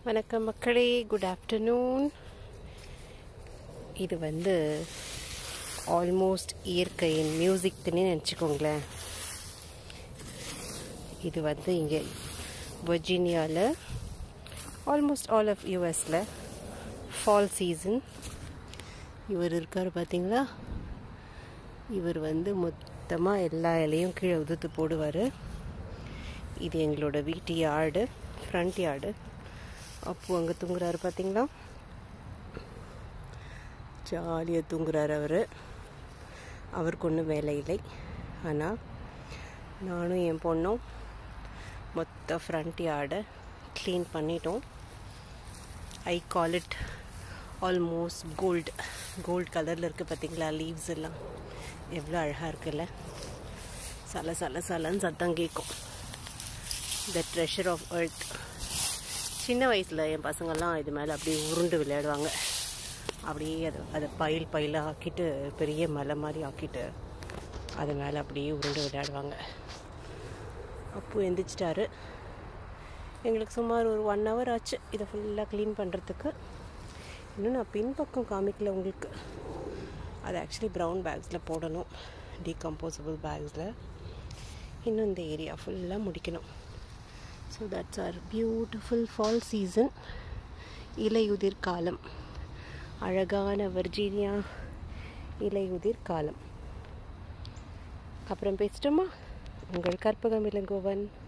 வணக்கம் மக்களே good afternoon இது வந்து ஆல்மோஸ்ட் இயற்கையின் மியூசிக்னே நினச்சிக்கோங்களேன் இது வந்து இங்கே வர்ஜீனியாவில் ஆல்மோஸ்ட் ஆல் ஆஃப் யூஎஸில் ஃபால் சீசன் இவர் இருக்கார் பார்த்தீங்களா இவர் வந்து மொத்தமாக எல்லா இலையும் கீழே உதுத்து போடுவார் இது எங்களோட வீட்டு யார்டு ஃப்ரண்ட் யார்டு அப்போ அங்கே தூங்குறாரு பார்த்தீங்களா ஜாலியாக தூங்குறாரு அவர் அவருக்கு ஒன்றும் வேலை இல்லை ஆனால் நானும் என் பொண்ணும் மொத்த ஃப்ரண்ட் யார்டை க்ளீன் பண்ணிட்டோம் I call it almost gold gold கலரில் இருக்குது பார்த்தீங்களா லீவ்ஸ் எல்லாம் எவ்வளோ அழகாக இருக்குல்ல சல சல சலன்னு சத்தம் கேட்கும் த ட்ரெஷர் ஆஃப் எர்த் சின்ன வயசில் என் பசங்கள்லாம் இது மேலே அப்படியே உருண்டு விளையாடுவாங்க அப்படியே அதை அதை பயில் பயிலாக ஆக்கிட்டு பெரிய மலை மாதிரி ஆக்கிட்டு அது மேலே அப்படியே உருண்டு விளையாடுவாங்க அப்போ எந்திரிச்சிட்டாரு எங்களுக்கு சுமார் ஒரு ஒன் ஹவர் ஆச்சு இதை ஃபுல்லாக க்ளீன் பண்ணுறதுக்கு இன்னும் நான் பின்பக்கம் காமிக்கல உங்களுக்கு அது ஆக்சுவலி ப்ரௌன் பேக்ஸில் போடணும் டீகம்போசபிள் பேக்ஸில் இன்னும் இந்த ஏரியா ஃபுல்லாக முடிக்கணும் so that's are beautiful fall season இலையுதிர் காலம் அழகான வர்ஜீனியா இலையுதிர் காலம் அப்புறம் பேசிட்டோமா உங்கள் கற்பகம் இளங்கோவன்